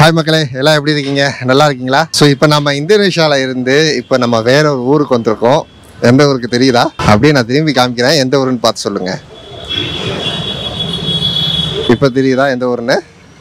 Hi மக்களே எல்லாம் எப்படி இருக்கீங்க நல்லா இருக்கீங்களா ஸோ இப்போ நம்ம இந்தோனேஷியாவில் இருந்து இப்போ நம்ம வேற ஒரு ஊருக்கு வந்திருக்கோம் எந்த ஊருக்கு தெரியுதா அப்படியே நான் திரும்பி காமிக்கிறேன் எந்த ஊருன்னு பார்த்து சொல்லுங்க இப்போ தெரியுதா எந்த ஊருன்னு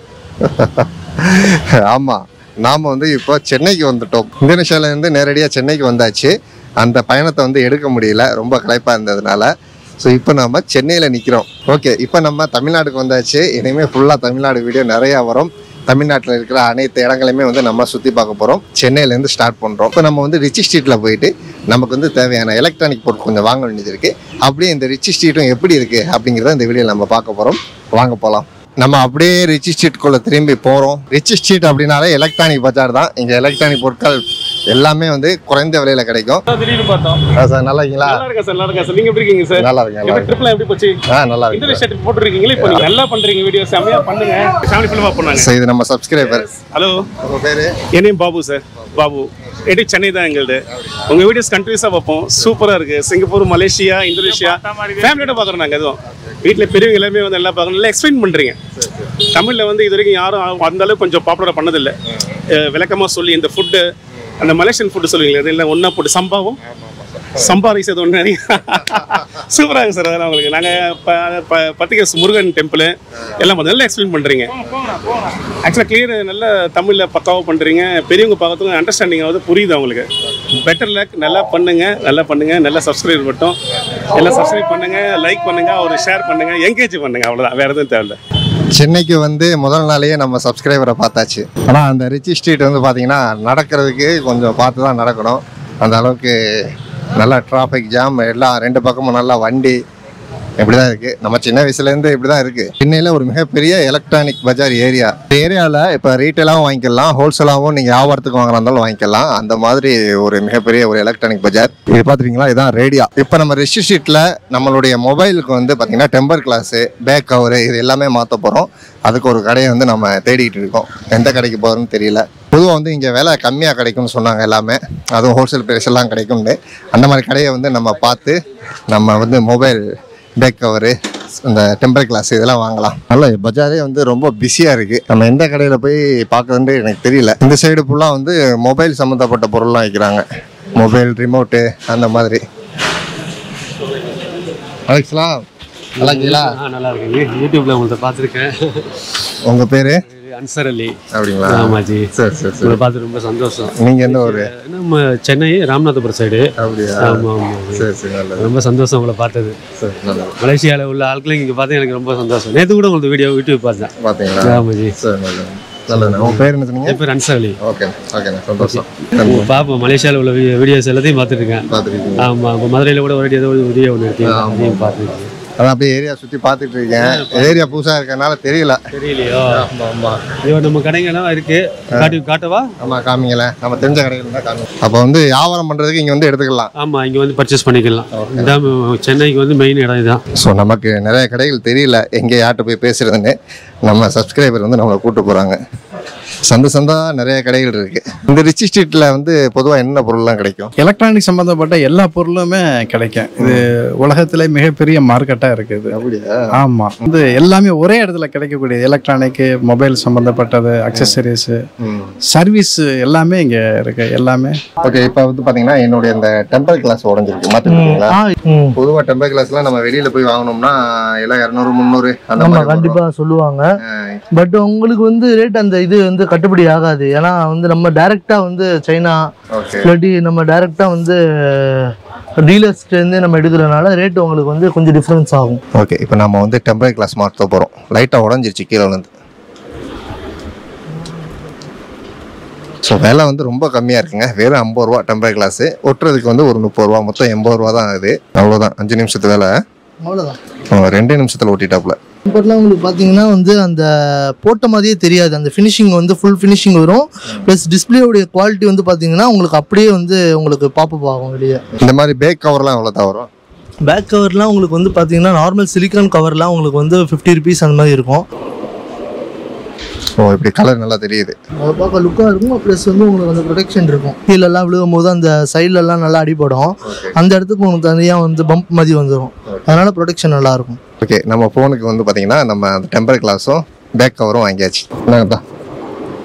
ஆமாம் நாம் வந்து இப்போ சென்னைக்கு வந்துட்டோம் இந்தோனேஷியால இருந்து நேரடியாக சென்னைக்கு வந்தாச்சு அந்த பயணத்தை வந்து எடுக்க முடியல ரொம்ப களைப்பாக இருந்ததுனால ஸோ இப்போ நம்ம சென்னையில் நிற்கிறோம் ஓகே இப்போ நம்ம தமிழ்நாட்டுக்கு வந்தாச்சு இனிமேல் ஃபுல்லாக தமிழ்நாடு வீடியோ நிறையா வரும் தமிழ்நாட்டில் இருக்கிற அனைத்து இடங்களையுமே வந்து நம்ம சுற்றி பார்க்க போகிறோம் சென்னையிலேருந்து ஸ்டார்ட் பண்ணுறோம் இப்போ நம்ம வந்து ரிச்சி ஸ்ட்ரீட்டில் போயிட்டு நமக்கு வந்து தேவையான எலக்ட்ரானிக் பொருட்கள் கொஞ்சம் வாங்க வேண்டியது இருக்குது அப்படியே இந்த ரிச்சி ஸ்ட்ரீட்டும் எப்படி இருக்குது அப்படிங்கிறத இந்த வீடியோவில் நம்ம பார்க்க போகிறோம் வாங்க போகலாம் நம்ம அப்படியே ரிச்சி ஸ்ட்ரீட்குள்ளே திரும்பி போகிறோம் ரிச்சி ஸ்ட்ரீட் அப்படின்னாலே எலக்ட்ரானிக் பஜார் தான் இங்கே எலக்ட்ரானிக் பொருட்கள் எல்லாமே வந்து குறைந்த விலையில் கிடைக்கும் திடீர்னு பார்த்தோம் ஆ, சார் நல்லா இருக்கீங்களா நல்லா இருக்கேன் சார் நல்லா இருக்கேன் சார் நீங்க எப்படி இருக்கீங்க சார் நல்லா இருக்கேன் நல்லா எப்படி இருக்கேன் ட்ரிப்லாம் எப்படி போச்சு ஆ நல்லா இந்த இருக்கு விஷயத்துக்கு போட்டுருக்கீங்களா இப்போ நீங்க நல்லா பண்றீங்க வீடியோ செம்மையா பண்ணுங்க ஃபேமிலி ஃபிலிமா பண்ணாங்க ஸோ இது நம்ம சப்ஸ்கிரைபர் ஹலோ உங்கள் பேர் என் நேம் பாபு சார் பாபு எடி சென்னை தான் எங்களுது உங்க வீடியோஸ் கண்ட்ரீஸாக பார்ப்போம் சூப்பரா இருக்கு சிங்கப்பூர் மலேசியா இந்தோனேஷியா ஃபேமிலியோட பார்க்குறோம் நாங்கள் எதுவும் வீட்டில் பெரியவங்க எல்லாமே வந்து எல்லாம் பார்க்கணும் நல்லா எக்ஸ்பிளைன் பண்றீங்க தமிழ்ல வந்து இது வரைக்கும் யாரும் அந்த அளவுக்கு கொஞ்சம் பாப்புலராக பண்ணதில்லை அஹ் விளக்கமா சொல்லி இந்த ஃபுட்டு அந்த மலேசியன் ஃபுட்டு சொல்லுவீங்களா அது இல்லை ஒன்றா போட்டு சம்பாவும் சம்பா ரைஸ் அது ஒன்று சூப்பராக இருக்கு சார் அதெல்லாம் உங்களுக்கு நாங்கள் ப ப பத்திரிகை முருகன் டெம்பிள் எல்லாம் பார்த்து நல்லா எக்ஸ்பிளைன் பண்ணுறீங்க ஆக்சுவலாக கிளியர் நல்ல தமிழில் பக்காவாக பண்ணுறீங்க பெரியவங்க பார்க்கறதுக்கு அண்டர்ஸ்டாண்டிங் ஆகுது புரியுது அவங்களுக்கு பெட்டர் லக் நல்லா பண்ணுங்க நல்லா பண்ணுங்க நல்லா சப்ஸ்கிரைப் மட்டும் எல்லாம் சப்ஸ்கிரைப் பண்ணுங்க லைக் பண்ணுங்க ஒரு ஷேர் பண்ணுங்க என்கேஜ் பண்ணுங்க அவ்வளோதான் வேறு எதுவும் தேவையில்ல சென்னைக்கு வந்து முதல் நாளையே நம்ம சப்ஸ்கிரைபரை பார்த்தாச்சு ஆனால் அந்த ரிச்சி ஸ்ட்ரீட் வந்து பார்த்தீங்கன்னா நடக்கிறதுக்கு கொஞ்சம் பார்த்து தான் நடக்கணும் அந்த அளவுக்கு நல்லா டிராஃபிக் ஜாம் எல்லாம் ரெண்டு பக்கமும் நல்லா வண்டி இப்படி தான் இருக்குது நம்ம சின்ன வயசுலேருந்து இப்படி தான் இருக்குது சென்னையில் ஒரு மிகப்பெரிய எலக்ட்ரானிக் பஜார் ஏரியா இந்த ஏரியாவில் இப்போ ரீட்டெயிலாகவும் வாங்கிக்கலாம் ஹோல்சேலாகவும் நீங்கள் வியாபாரத்துக்கு வாங்குறா இருந்தாலும் வாங்கிக்கலாம் அந்த மாதிரி ஒரு மிகப்பெரிய ஒரு எலக்ட்ரானிக் பஜார் இது பார்த்துருக்கீங்களா இதுதான் ரேடியா இப்போ நம்ம ரிஷி ஸ்ட்ரீட்டில் நம்மளுடைய மொபைலுக்கு வந்து பார்த்தீங்கன்னா டெம்பர் கிளாஸு பேக் கவரு இது எல்லாமே மாற்ற போகிறோம் அதுக்கு ஒரு கடையை வந்து நம்ம தேடிக்கிட்டு இருக்கோம் எந்த கடைக்கு போகிறோன்னு தெரியல பொதுவாக வந்து இங்கே விலை கம்மியாக கிடைக்கும்னு சொன்னாங்க எல்லாமே அதுவும் ஹோல்சேல் ப்ரைஸ் எல்லாம் கிடைக்கும்னு அந்த மாதிரி கடையை வந்து நம்ம பார்த்து நம்ம வந்து மொபைல் பேக் கவரு இந்த டெம்பர் கிளாஸ் இதெல்லாம் வாங்கலாம் நல்ல பஜாரே வந்து ரொம்ப பிஸியாக இருக்குது நம்ம எந்த கடையில் போய் பார்க்கறதுன்னு எனக்கு தெரியல இந்த சைடு ஃபுல்லாக வந்து மொபைல் சம்மந்தப்பட்ட பொருள்லாம் வைக்கிறாங்க மொபைல் ரிமோட்டு அந்த மாதிரி அலெக்ஸ்லாம் நல்லா இருக்கீங்களா ஆ நல்லா இருக்குங்க யூடியூப்ல உங்கள்ட்ட பார்த்துருக்கேன் உங்கள் பேர் அன்சர் அலி அப்படிங்களா ஆமாஜி சரி சரி சரி உங்களை பார்த்து ரொம்ப சந்தோஷம் நீங்கள் எந்த ஒரு நம்ம சென்னை ராமநாதபுரம் சைடு அப்படியா ஆமாம் ஆமாம் சரி சரி நல்லது ரொம்ப சந்தோஷம் உங்களை பார்த்தது சரி நல்லது மலேசியாவில் உள்ள ஆட்களும் இங்கே பார்த்தா எனக்கு ரொம்ப சந்தோஷம் நேற்று கூட உங்களுக்கு வீடியோ யூடியூப் பார்த்தேன் பார்த்தீங்களா ஆமாஜி சரி நல்லது நல்லது உங்கள் பேர் என்ன சொன்னீங்க என் பேர் அன்சர் அலி ஓகே ஓகேண்ணா சந்தோஷம் உங்க பார்ப்போம் மலேசியாவில் உள்ள வீடியோஸ் எல்லாத்தையும் பார்த்துட்டு இருக்கேன் பார்த்துருக்கீங்க ஆமாம் இப்போ மதுரையில் கூட ஒரு ஏதோ ஒரு வீடியோ ஒன்று எடுத்தீங்க அதையும் பார்த்துருக்கேன் அதான் அப்படியே ஏரியா சுற்றி பார்த்துட்டு இருக்கேன் ஏரியா புதுசாக இருக்கறனால தெரியல தெரியலையோ ஆமாம் ஆமாம் ஐயோ நம்ம கடைங்கெல்லாம் இருக்கு காட்டி காட்டவா ஆமாம் காமிங்களேன் நம்ம தெரிஞ்ச கடையில் தான் காமி அப்போ வந்து வியாபாரம் பண்ணுறதுக்கு இங்கே வந்து எடுத்துக்கலாம் ஆமாம் இங்கே வந்து பர்ச்சேஸ் பண்ணிக்கலாம் இதான் சென்னைக்கு வந்து மெயின் இடம் இதுதான் ஸோ நமக்கு நிறைய கடைகள் தெரியல எங்கே யார்கிட்ட போய் பேசுறதுன்னு நம்ம சப்ஸ்கிரைபர் வந்து நம்மளை கூட்டு போகிறாங்க சந்த சந்தா நிறைய கடைகள் இருக்கு இந்த ரிச்சி ஸ்ட்ரீட்டில் வந்து பொதுவாக என்ன பொருள்லாம் கிடைக்கும் எலக்ட்ரானிக் சம்மந்தப்பட்ட எல்லா பொருளுமே கிடைக்கும் இது உலகத்திலே மிகப்பெரிய மார்க்கெட்டாக இருக்குது அப்படியா ஆமாம் வந்து எல்லாமே ஒரே இடத்துல கிடைக்கக்கூடியது எலக்ட்ரானிக்கு மொபைல் சம்மந்தப்பட்டது அக்சசரிஸு ம் சர்வீஸ் எல்லாமே இங்கே இருக்கு எல்லாமே ஓகே இப்போ வந்து பார்த்தீங்கன்னா என்னுடைய இந்த டெம்பர் கிளாஸ் உடஞ்சிருக்கு மாற்றிருக்கீங்களா பொதுவாக டெம்பர் கிளாஸ்லாம் நம்ம வெளியில் போய் வாங்கினோம்னா எல்லாம் இரநூறு முந்நூறு அந்த ஆமா மாதிரி கண்டிப்பா சொல்லுவாங்க வரும். பட் உங்களுக்கு வந்து ரேட் அந்த இது வந்து கட்டுப்படி ஆகாது ஏன்னா வந்து நம்ம டைரக்டா வந்து சைனா ஓகே இல்லாட்டி நம்ம டைரக்டா வந்து டீலர்ஸ்ல இருந்து நம்ம எடுக்கிறனால ரேட் உங்களுக்கு வந்து கொஞ்சம் டிஃபரன்ஸ் ஆகும் ஓகே இப்போ நம்ம வந்து டெம்பர் கிளாஸ் மாற்ற போகிறோம் லைட்டாக உடஞ்சிருச்சு கீழே விழுந்து ஸோ விலை வந்து ரொம்ப கம்மியாக இருக்குங்க வெறும் ஐம்பது ரூபா டெம்பர் கிளாஸு ஒட்டுறதுக்கு வந்து ஒரு முப்பது ரூபா மொத்தம் எண்பது ரூபா தான் ஆகுது அவ்வளோதான் அஞ்சு நிமிஷத்து வேலை அவ்வளோதான் அவன் ரெண்டே நிமிஷத்தில் ஓட்டிட்டாப்புல இப்போலாம் உங்களுக்கு பார்த்தீங்கன்னா வந்து அந்த போட்ட மாதிரியே தெரியாது அந்த ஃபினிஷிங் வந்து ஃபுல் ஃபினிஷிங் வரும் ப்ளஸ் டிஸ்பிளேவுடைய குவாலிட்டி வந்து பார்த்தீங்கன்னா உங்களுக்கு அப்படியே வந்து உங்களுக்கு பாப்பப் ஆகும் வெளியே இந்த மாதிரி பேக் கவர்லாம் எவ்வளோ தான் வரும் பேக் கவர்லாம் உங்களுக்கு வந்து பார்த்தீங்கன்னா நார்மல் சிலிக்கான் கவர்லாம் உங்களுக்கு வந்து ஃபிஃப்டி ருபீஸ் அந்த மாதிரி இருக்கும் ஓ இப்படி கலர் நல்லா தெரியுது அதை பார்க்க லுக்காக இருக்கும் ப்ளஸ் வந்து உங்களுக்கு அந்த ப்ரொடெக்ஷன் இருக்கும் கீழெல்லாம் விழுகும் போது அந்த சைட்லலாம் நல்லா அடிபடும் அந்த இடத்துக்கு உங்களுக்கு தனியாக வந்து பம்ப் மாதிரி வந்துடும் அதனால ப்ரொடெக்ஷன் நல்லா இருக்கும் ஓகே நம்ம ஃபோனுக்கு வந்து பார்த்தீங்கன்னா நம்ம அந்த டெம்பர் கிளாஸும் பேக் கவரும் வாங்கியாச்சு என்னங்கப்பா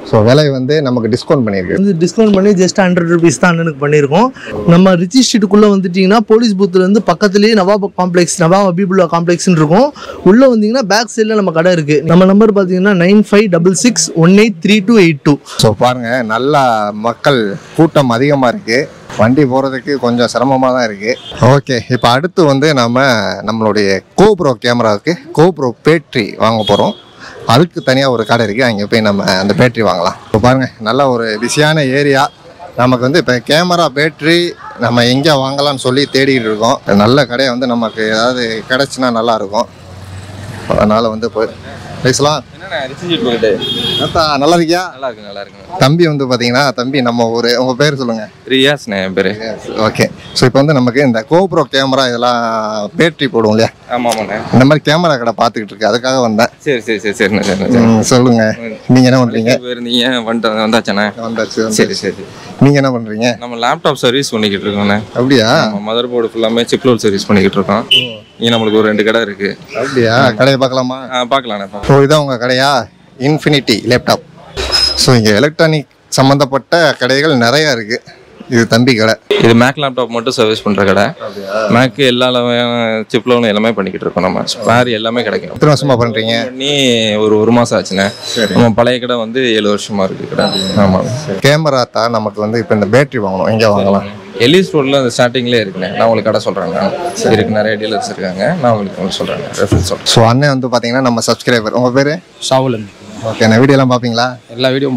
ஸோ விலை வந்து நமக்கு டிஸ்கவுண்ட் பண்ணியிருக்கு வந்து டிஸ்கவுண்ட் பண்ணி ஜஸ்ட் ஹண்ட்ரட் ருபீஸ் தான் அண்ணனுக்கு பண்ணியிருக்கோம் நம்ம ரிச்சி ஸ்ட்ரீட்டுக்குள்ளே வந்துட்டிங்கன்னா போலீஸ் பூத்துலேருந்து பக்கத்துலேயே நவாப் காம்ப்ளெக்ஸ் நவாப் அபிபுல்லா காம்ப்ளெக்ஸ்னு இருக்கும் உள்ளே வந்தீங்கன்னா பேக் சைடில் நம்ம கடை இருக்குது நம்ம நம்பர் பார்த்தீங்கன்னா nine five double six one eight three two eight two so பாருங்க நல்லா மக்கள் கூட்டம் அதிகமாக இருக்கு வண்டி போகிறதுக்கு கொஞ்சம் சிரமமாக தான் இருக்கு ஓகே இப்போ அடுத்து வந்து நம்ம நம்மளுடைய கோப்ரோ கேமராவுக்கு கோப்ரோ பேட்ரி வாங்க போகிறோம் அதுக்கு தனியாக ஒரு கடை இருக்குது அங்கே போய் நம்ம அந்த பேட்ரி வாங்கலாம் இப்போ பாருங்கள் நல்ல ஒரு பிஸியான ஏரியா நமக்கு வந்து இப்போ கேமரா பேட்ரி நம்ம எங்கே வாங்கலாம்னு சொல்லி தேடிக்கிட்டு இருக்கோம் நல்ல கடையை வந்து நமக்கு ஏதாவது கிடச்சுன்னா நல்லாயிருக்கும் அதனால் வந்து போய் பேசலாம் என்னண்ணே ரிசீட் போயிட்டு அத்தா, நல்லா இருக்கியா நல்லா இருக்கு நல்லா இருக்கு தம்பி வந்து பாத்தீங்கன்னா தம்பி நம்ம ஊர் உங்க பேர் சொல்லுங்க ரியாஸ்ண்ணே என் பேரு ஓகே ஸோ இப்போ வந்து நமக்கு இந்த கோப்ரோ கேமரா இதெல்லாம் பேட்டரி போடுவோம் இல்லையா ஆமா ஆமாண்ணே இந்த மாதிரி கேமரா கடை பார்த்துக்கிட்டு இருக்கு அதுக்காக வந்தேன் சரி சரி சரி சரிண்ணே சரிண்ணே சரி ம், சொல்லுங்க நீங்க என்ன பண்றீங்க பேர் நீங்க வந்துட்டு வந்தாச்சாண்ணே வந்தாச்சு சரி வந்தாச்சு. சரி நீங்க என்ன பண்றீங்க நம்ம லேப்டாப் சர்வீஸ் பண்ணிக்கிட்டு இருக்கோண்ணே அப்படியா நம்ம மதர் போர்டு ஃபுல்லாமே சிப்லோட் சர்வீஸ் பண்ணிக்கிட்டு இருக்கோம் இங்கே நம்மளுக்கு ஒரு ரெண்டு கடை இருக்கு அப்படியா கடையை பார்க்கலாமா ஆ பார்க்கலாண்ணே பார்க்கலாம் ஸோ இதான் உங்க கடையா இன்ஃபினிட்டி லேப்டாப் ஸோ இங்கே எலக்ட்ரானிக் சம்மந்தப்பட்ட கடைகள் நிறைய இருக்கு இது தம்பி கடை இது மேக் லேப்டாப் மட்டும் சர்வீஸ் பண்ற கடை மேக் எல்லா சிப்லோன் எல்லாமே பண்ணிக்கிட்டு இருக்கோம் நம்ம ஸ்பேர் எல்லாமே கிடைக்கும் எத்தனை வருஷமா பண்றீங்க பண்ணி ஒரு ஒரு மாசம் ஆச்சுண்ணே நம்ம பழைய கடை வந்து ஏழு வருஷமா இருக்கு கடை ஆமா கேமரா தான் நமக்கு வந்து இப்போ இந்த பேட்டரி வாங்கணும் எங்கே வாங்கலாம் எலிஸ் ரோட்ல அந்த ஸ்டார்டிங்லேயே இருக்குண்ணே நான் உங்களுக்கு கடை சொல்றேங்க இருக்கு நிறைய டீலர்ஸ் இருக்காங்க நான் உங்களுக்கு உங்களுக்கு சொல்றேன் ரெஃபரன்ஸ் சொல்றேன் ஸோ அண்ணன் வந்து பார்த்தீங்கன்னா நம்ம சப்ஸ்கிரைபர் உங்கள் பேர் ஷாவுலன் ஓகே நான் வீடியோலாம் பார்ப்பீங்களா எல்லா வீடியோ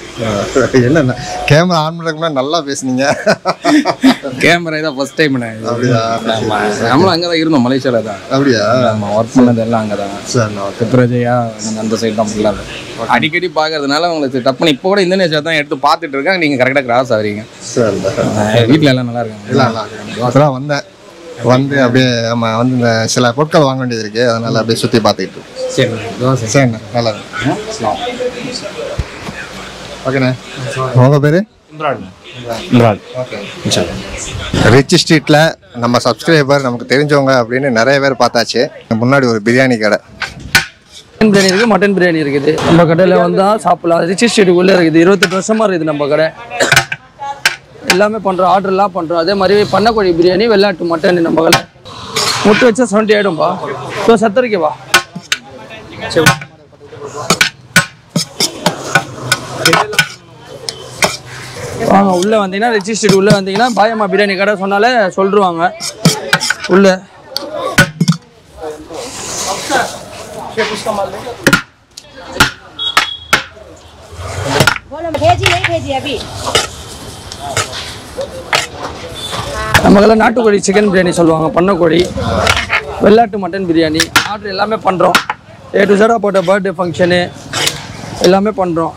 என்ன கேமரா ஆன் பண்ணுறதுக்கு முன்னாடி நல்லா பேசுனீங்க கேமரா தான் ஃபர்ஸ்ட் டைம் அப்படியா நம்மளும் அங்கே தான் இருந்தோம் மலேசியாவில் தான் அப்படியா நம்ம ஒர்க் பண்ணது எல்லாம் அங்கே தான் சரி ஓகே திப்ரஜயா அந்த சைடு தான் ஃபுல்லாக அடிக்கடி பார்க்கறதுனால உங்களுக்கு டப்புனு இப்போ கூட இந்தோனேஷியா தான் எடுத்து பார்த்துட்டு இருக்காங்க நீங்கள் கரெக்டாக கிராஸ் ஆகிறீங்க சரி வீட்டில் எல்லாம் நல்லா இருக்காங்க இல்லை அப்பதான் வந்தேன் வந்து அப்படியே நம்ம வந்து இந்த சில பொருட்கள் வாங்க வேண்டியது இருக்கு அதனால அப்படியே சுற்றி பார்த்துக்கிட்டு இருக்கோம். சரி தோசை சரிண்ணா நல்லா இருக்கு ஓகேண்ணே உங்கள் பேர் ரிச் ஸ்ட்ரீட்டில் நம்ம சப்ஸ்கிரைபர் நமக்கு தெரிஞ்சவங்க அப்படின்னு நிறைய பேர் பார்த்தாச்சு முன்னாடி ஒரு பிரியாணி கடை சிக்கன் பிரியாணி இருக்குது மட்டன் பிரியாணி இருக்குது நம்ம கடையில் வந்தால் சாப்பிடலாம் ரிச்சி ஸ்ட்ரீட்டுக்குள்ளே இருக்குது இருபத்தெட்டு வருஷமாக இருக்குது நம்ம கடை எல்லாமே பண்ணுறோம் ஆர்டர்லாம் பண்ணுறோம் அதே மாதிரி பண்ணக்கோழி பிரியாணி வெள்ளாட்டு மட்டன் நம்ம கடை முட்டை வச்சா செவன்ட்டி ஆகிடும்பா ஸோ சத்தரிக்கவா சரி வாங்க உள்ளே வந்தீங்கன்னா ரிச்சி ஸ்ட்ரீட் உள்ளே வந்தீங்கன்னா பாயம்மா பிரியாணி கடை சொன்னாலே சொல்லிருவாங்க உள்ளே बोलो भेजी नहीं भेजी अभी நமக்கெல்லாம் நாட்டுக்கோழி சிக்கன் பிரியாணி சொல்லுவாங்க பண்ணக்கோழி வெள்ளாட்டு மட்டன் பிரியாணி ஆர்டர் எல்லாமே பண்ணுறோம் ஏ டு ஜெடா போட்ட பர்த்டே ஃபங்க்ஷனு எல்லாமே பண்ணுறோம்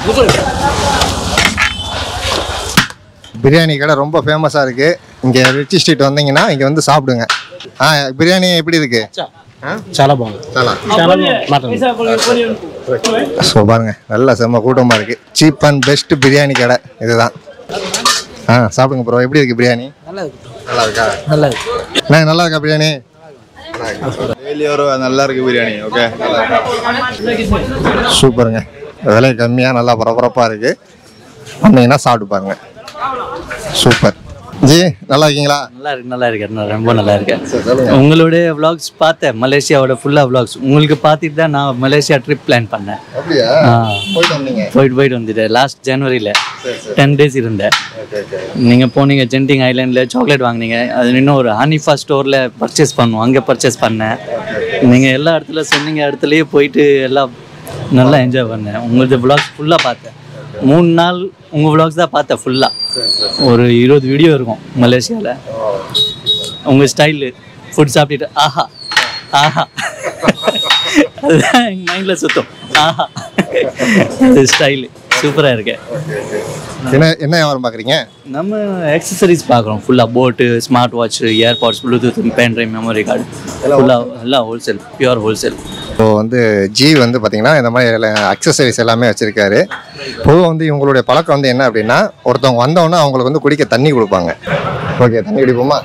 பிரியாணி கடை ரொம்ப ஃபேமஸாக இருக்கு இங்கே ரிச்சி ஸ்ட்ரீட் வந்தீங்கன்னா இங்கே வந்து சாப்பிடுங்க ஆ பிரியாணி எப்படி இருக்கு చాలా బాగుంది நல்லா చాలా మటన్ ஸோ பாருங்க நல்ல செம்ம கூட்டமாக இருக்கு சீப் அண்ட் பெஸ்ட் பிரியாணி கடை இதுதான் ஆ சாப்பிடுங்க ப்ரோ எப்படி இருக்கு பிரியாணி நல்லா இருக்கு நல்லா இருக்கா நல்லா இருக்கு அண்ணா, நல்லா இருக்கா பிரியாணி டெய்லி ஒரு நல்லா இருக்கு பிரியாணி ஓகே சூப்பருங்க விலை கம்மியாக நல்லா பரபரப்பாக இருக்கு வந்தீங்கன்னா சாப்பிட்டு பாருங்க சூப்பர் ஜி நல்லா இருக்கீங்களா நல்லா இருக்கு நல்லா இருக்கு நல்லா- ரொம்ப நல்லா இருக்கு உங்களுடைய vlogs பார்த்தேன் மலேசியாவோட ஃபுல்லா vlogs உங்களுக்கு பார்த்துட்டு தான் நான் மலேசியா ட்ரிப் பிளான் பண்ணேன் அப்படியா ஆ. போயிட்டு வந்தீங்க போயிட்டு போயிட்டு வந்துட்டேன் லாஸ்ட் ஜனவரியில் டென் டேஸ் இருந்தேன் நீங்கள் போனீங்க ஜென்டிங் ஐலாண்டில் சாக்லேட் வாங்குனீங்க அது இன்னும் ஒரு ஹனிஃபா ஸ்டோரில் பர்ச்சேஸ் பண்ணுவோம் அங்கே பர்ச்சேஸ் பண்ணேன் நீங்கள் எல்லா இடத்துல சொன்னீங்க இடத்துலயே போயிட்டு எல்லாம் நல்லா என்ஜாய் பண்ணேன் உங்களது vlogs ஃபுல்லாக பார்த்தேன் மூணு நாள் உங்கள் vlogs தான் பார்த்தேன் ஃபுல்லாக ஒரு இருபது வீடியோ இருக்கும் மலேசியாவில் உங்கள் ஸ்டைலு ஃபுட் சாப்பிட்டுட்டு ஆஹா ஆஹா அதுதான் எங்கள் மைண்டில் சுத்தம் ஆஹா அது ஸ்டைலு சூப்பராக இருக்கு என்ன என்ன வியாபாரம் பார்க்குறீங்க நம்ம எக்ஸசரிஸ் பார்க்குறோம் ஃபுல்லாக போட்டு smart watch AirPods Bluetooth pen drive memory card ஃபுல்லாக எல்லாம் ஹோல்சேல் பியூர் ஹோல்சேல் ஸோ வந்து ஜி வந்து பார்த்தீங்கன்னா இந்த மாதிரி அக்சசரிஸ் எல்லாமே வச்சுருக்காரு பொதுவாக வந்து இவங்களுடைய பழக்கம் வந்து என்ன அப்படின்னா ஒருத்தவங்க வந்தவொடனே அவங்களுக்கு வந்து குடிக்க தண்ணி கொடுப்பாங்க ஓகே தண்ணி குடிப்போமா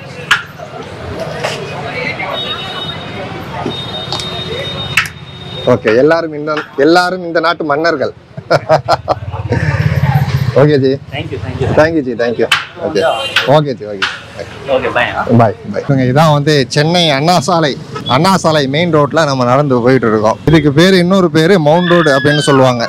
ஓகே எல்லாரும் இந்த எல்லாரும் இந்த நாட்டு மன்னர்கள் okay ji thank you thank you thank you ji thank you okay okay ji okay okay bye bye bye இதான் வந்து சென்னை அண்ணா சாலை அண்ணா சாலை மெயின் ரோட்டில் நம்ம நடந்து போயிட்டு இருக்கோம் இதுக்கு பேர் இன்னொரு பேர் மவுண்ட் ரோடு அப்படின்னு சொல்லுவாங்க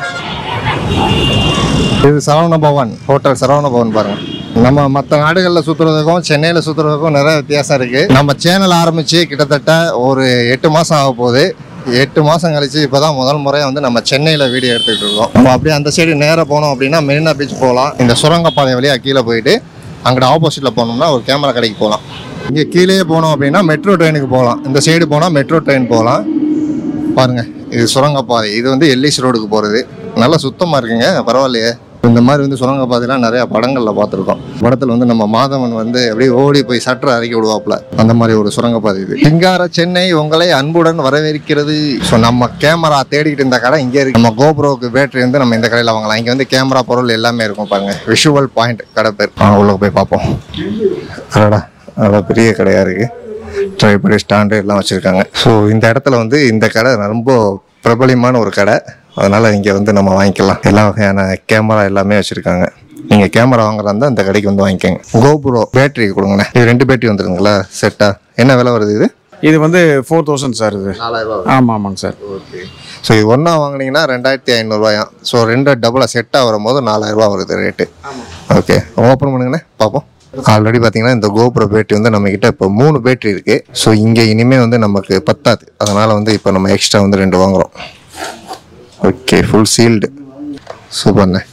இது சரவண பவன் ஹோட்டல் சரவண பவன் பாருங்க நம்ம மற்ற நாடுகளில் சுற்றுறதுக்கும் சென்னையில் சுற்றுறதுக்கும் நிறைய வித்தியாசம் இருக்குது நம்ம சேனல் ஆரம்பித்து கிட்டத்தட்ட ஒரு எட்டு மாதம் ஆக போகுது எட்டு மாதம் கழிச்சு இப்போ தான் முதல் முறையாக வந்து நம்ம சென்னையில் வீடியோ எடுத்துக்கிட்டு இருக்கோம் நம்ம அப்படியே அந்த சைடு நேராக போனோம் அப்படின்னா மெரினா பீச் போகலாம் இந்த சுரங்கப்பாதை வழியாக கீழே போயிட்டு அங்கிட்ட ஆப்போசிட்டில் போனோம்னா ஒரு கேமரா கடைக்கு போகலாம் இங்கே கீழே போனோம் அப்படின்னா மெட்ரோ ட்ரெயினுக்கு போகலாம் இந்த சைடு போனால் மெட்ரோ ட்ரெயின் போகலாம் பாருங்க இது சுரங்கப்பாதை இது வந்து எல்லிஸ் ரோடுக்கு போகிறது நல்லா சுத்தமாக இருக்குங்க பரவாயில்லையே இந்த மாதிரி வந்து சுரங்கப்பாதைலாம் நிறைய படங்களில் பார்த்துருக்கோம் படத்தில் வந்து நம்ம மாதவன் வந்து அப்படியே ஓடி போய் சட்டரை இறக்கி விடுவாப்புல அந்த மாதிரி ஒரு சுரங்கப்பாதை இது சிங்கார சென்னை உங்களை அன்புடன் வரவேற்கிறது ஸோ நம்ம கேமரா தேடிக்கிட்டு இருந்த கடை இங்கே இருக்கு நம்ம கோப்ரோக்கு பேட்டரி வந்து நம்ம இந்த கடையில் வாங்கலாம் இங்கே வந்து கேமரா பொருள் எல்லாமே இருக்கும் பாருங்க விஷுவல் பாயிண்ட் கடை பேர் ஆ உள்ள போய் பார்ப்போம் அடடா அதான் பெரிய கடையாக இருக்குது ட்ரைபடி ஸ்டாண்டு எல்லாம் வச்சுருக்காங்க ஸோ இந்த இடத்துல வந்து இந்த கடை ரொம்ப பிரபலியமான ஒரு கடை அதனால் இங்கே வந்து நம்ம வாங்கிக்கலாம் எல்லா வகையான கேமரா எல்லாமே வச்சுருக்காங்க நீங்கள் கேமரா வாங்குறதா இருந்தால் இந்த கடைக்கு வந்து வாங்கிக்கோங்க கோபுரோ பேட்டரி கொடுங்கண்ணே இது ரெண்டு பேட்டரி வந்துருங்களா செட்டா என்ன விலை வருது இது இது வந்து ஃபோர் தௌசண்ட் சார் இது ஆமாம் ஆமாங்க சார் ஓகே ஸோ இது ஒன்றா வாங்குனீங்கன்னா ரெண்டாயிரத்தி ஐநூறுரூவாயாம் ஸோ ரெண்டு டபுளாக செட்டாக வரும்போது நாலாயிரரூபா வருது ரேட்டு ஓகே ஓப்பன் பண்ணுங்கண்ணே பார்ப்போம் ஆல்ரெடி பார்த்தீங்கன்னா இந்த கோபுர பேட்டரி வந்து நம்மக்கிட்ட இப்போ மூணு பேட்டரி இருக்குது ஸோ இங்கே இனிமேல் வந்து நமக்கு பத்தாது அதனால் வந்து இப்போ நம்ம எக்ஸ்ட்ரா வந்து ரெண்டு வாங்குறோம் ஓகே ஃபுல் சீல்டு சூப்பர்ண்ணே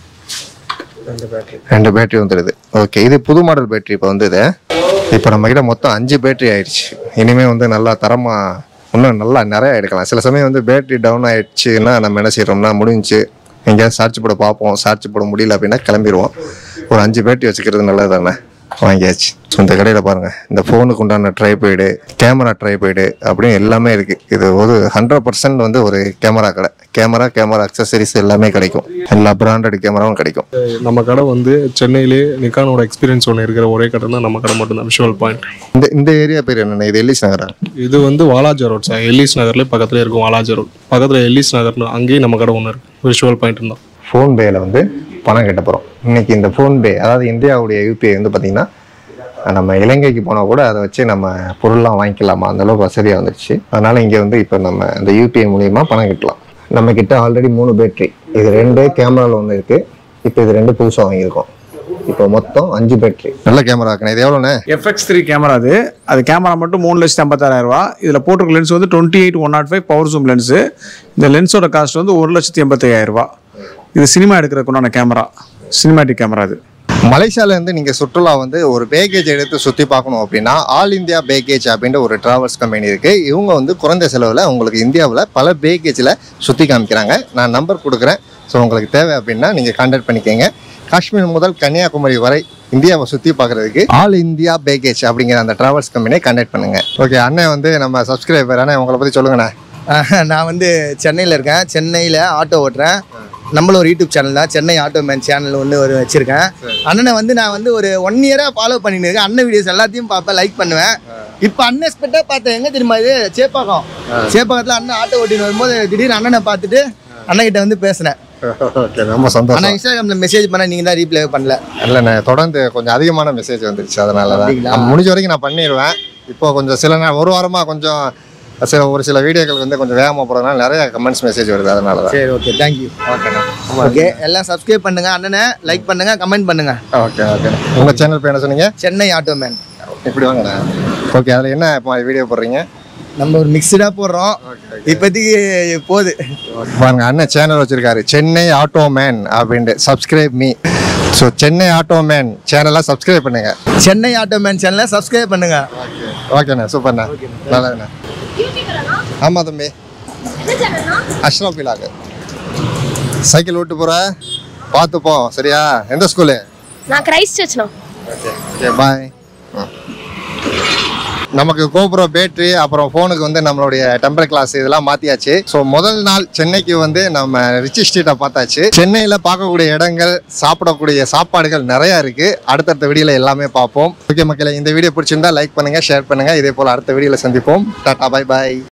ரெண்டு பேட்டரி வந்துடுது ஓகே இது புது மாடல் பேட்டரி இப்போ வந்தது இப்போ நம்மக்கிட்ட மொத்தம் அஞ்சு பேட்டரி ஆயிடுச்சு இனிமேல் வந்து நல்லா தரமாக இன்னும் நல்லா நிறைய எடுக்கலாம் சில சமயம் வந்து பேட்டரி டவுன் ஆயிடுச்சுன்னா நம்ம என்ன செய்கிறோம்னா முடிஞ்சு எங்கேயாவது சார்ஜ் போட பார்ப்போம் சார்ஜ் போட முடியல அப்படின்னா கிளம்பிடுவோம் ஒரு அஞ்சு பேட்டரி வச்சுக்கிறது நல்லது தானே வாங்கியாச்சு ஸோ இந்த கடையில் பாருங்கள் இந்த ஃபோனுக்கு உண்டான ட்ரைபைடு கேமரா ட்ரைபைடு அப்படின்னு எல்லாமே இருக்குது இது ஒரு ஹண்ட்ரட் பர்சன்ட் வந்து ஒரு கேமரா கடை கேமரா கேமரா அக்சசரிஸ் எல்லாமே கிடைக்கும் எல்லா பிராண்டட் கேமராவும் கிடைக்கும் நம்ம கடை வந்து சென்னையிலே நிக்கானோட எக்ஸ்பீரியன்ஸ் ஒன்று இருக்கிற ஒரே கடைனா நம்ம கடை மட்டும்தான் விஷுவல் பாயிண்ட் இந்த இந்த ஏரியா பேர் என்னென்ன இது எல்லிஸ் நகரா இது வந்து வாலாஜா ரோட் சார் எல்லிஸ் நகர்லேயே பக்கத்துலேயே இருக்கும் வாலாஜா ரோட் பக்கத்தில் எல்லிஸ் நகர்னு அங்கேயும் நம்ம கடை ஒன்று இருக்கு விஷுவல் பாயிண்ட் தான் ஃபோன் பேயில் வந்து பணம் கட்ட போகிறோம் இன்னைக்கு இந்த ஃபோன் பே அதாவது இந்தியாவுடைய யூபிஐ வந்து பார்த்திங்கன்னா நம்ம இலங்கைக்கு போனால் கூட அதை வச்சு நம்ம பொருள்லாம் வாங்கிக்கலாமா அந்த அளவுக்கு வசதியாக வந்துடுச்சு அதனால் இங்கே வந்து இப்போ நம்ம இந்த யூபிஐ மூலியமாக பணம் கட்டலாம் நம்ம கிட்ட ஆல்ரெடி மூணு பேட்டரி இது ரெண்டு கேமராவில் ஒன்று இருக்குது இப்போ இது ரெண்டு புதுசாக வாங்கியிருக்கோம் இப்போ மொத்தம் அஞ்சு பேட்டரி நல்ல கேமரா இருக்கணும் இது எவ்வளோண்ணே எஃப்எக்ஸ் த்ரீ கேமரா அது அது கேமரா மட்டும் மூணு லட்சத்தி ஐம்பத்தாயிரம் ரூபா இதில் போட்டிருக்க லென்ஸ் வந்து twenty eight one nought five power zoom lens இந்த லென்ஸோட காஸ்ட் வந்து ஒரு லட்சத்தி எண்பத்தையாயிரம் ரூபா இது சினிமா எடுக்கிறதுக்குண்டான கேமரா சினிமாட்டிக் கேமரா இது மலேசியாவிலேருந்து நீங்கள் சுற்றுலா வந்து ஒரு பேக்கேஜ் எடுத்து சுற்றி பார்க்கணும் அப்படின்னா ஆல் இந்தியா பேக்கேஜ் அப்படின்ற ஒரு ட்ராவல்ஸ் கம்பெனி இருக்குது இவங்க வந்து குறைந்த செலவில் உங்களுக்கு இந்தியாவில் பல பேக்கேஜில் சுற்றி காமிக்கிறாங்க நான் நம்பர் கொடுக்குறேன் ஸோ உங்களுக்கு தேவை அப்படின்னா நீங்கள் கான்டாக்ட் பண்ணிக்கோங்க காஷ்மீர் முதல் கன்னியாகுமரி வரை இந்தியாவை சுற்றி பார்க்குறதுக்கு ஆல் இந்தியா பேக்கேஜ் அப்படிங்கிற அந்த ட்ராவல்ஸ் கம்பெனியை கான்டாக்ட் பண்ணுங்கள் ஓகே அண்ணன் வந்து நம்ம சப்ஸ்கிரைபர் அண்ணன் உங்களை பற்றி சொல்லுங்கண்ணே நான் வந்து சென்னையில் இருக்கேன் சென்னையில் ஆட்டோ ஓட்டுறேன் நம்மளும் ஒரு யூடியூப் சேனல் தான் சென்னை ஆட்டோ மேன் சேனல் ஒன்று ஒரு வச்சுருக்கேன் அண்ணனை வந்து நான் வந்து ஒரு ஒன் இயராக ஃபாலோ பண்ணிட்டு இருக்கேன் அண்ணன் வீடியோஸ் எல்லாத்தையும் பார்ப்பேன் லைக் பண்ணுவேன் இப்போ அன்எக்ஸ்பெக்டாக பார்த்தேன் எங்கே தெரியுமா இது சேப்பாக்கம் சேப்பாக்கத்தில் அண்ணன் ஆட்டோ ஓட்டின்னு வரும்போது திடீர்னு அண்ணனை பார்த்துட்டு அண்ணன்கிட்ட வந்து பேசினேன் ஓகே ரொம்ப ஆனால் சந்தோஷம் இன்ஸ்டாகிராமில் மெசேஜ் பண்ண நீங்கள் தான் ரீப்ளே பண்ணல இல்லைண்ணே தொடர்ந்து கொஞ்சம் அதிகமான மெசேஜ் வந்துருச்சு அதனால தான் அப்படிங்களா? நான் முடிஞ்ச வரைக்கும் நான் பண்ணிடுவேன் இப்போ கொஞ்சம் சில நாள் ஒரு வாரமாக கொஞ்சம் சில ஒரு சில வீடியோக்கள் வந்து கொஞ்சம் வேகமாக போகிறதுனால நிறைய கமெண்ட்ஸ் மெசேஜ் வருது அதனால தான் சரி ஓகே தேங்க்யூ ஓகேண்ணா ஓகே எல்லாம் சப்ஸ்கிரைப் பண்ணுங்க அண்ணனை லைக் பண்ணுங்க கமெண்ட் பண்ணுங்க ஓகே ஓகே உங்கள் சேனல் பேர் என்ன சொன்னீங்க சென்னை ஆட்டோ மேன் இப்படி வாங்கண்ணா ஓகே அதில் என்ன இப்போ வீடியோ போடுறீங்க நம்ம ஒரு மிக்சடாக போடுறோம் இப்போதைக்கு போகுது பாருங்க அண்ணன் சேனல் வச்சிருக்காரு சென்னை ஆட்டோ மேன் அப்படின்ட்டு subscribe me so Chennai auto man சேனலை சப்ஸ்கிரைப் பண்ணுங்க சென்னை ஆட்டோ மேன் சேனலை சப்ஸ்கிரைப் பண்ணுங்க ஓகேண்ணா சூப்பர்ண்ணா நல்லதுண்ணா ஆமாம் தம்பி அஷ்ரப் இலாக்கு சைக்கிள் ஓட்டு போகிற பார்த்து போ சரியா எந்த ஸ்கூலு நான் கிரைஸ்ட் சர்ச்ண்ணா ஓகே பாய் நமக்கு கோபுர பேட்டரி அப்புறம் ஃபோனுக்கு வந்து நம்மளுடைய டெம்பர் கிளாஸ் இதெல்லாம் மாற்றியாச்சு ஸோ முதல் நாள் சென்னைக்கு வந்து நம்ம ரிச்சி ஸ்ட்ரீட்டை பார்த்தாச்சு சென்னையில் பார்க்கக்கூடிய இடங்கள் சாப்பிடக்கூடிய சாப்பாடுகள் நிறையா இருக்குது அடுத்தடுத்த வீடியோவில் எல்லாமே பார்ப்போம் ஓகே மக்களே இந்த வீடியோ பிடிச்சிருந்தா லைக் பண்ணுங்கள் ஷேர் பண்ணுங்கள் இதே போல் அடுத்த வீடியோவில் சந்திப்போம் டாட்டா பாய் பாய்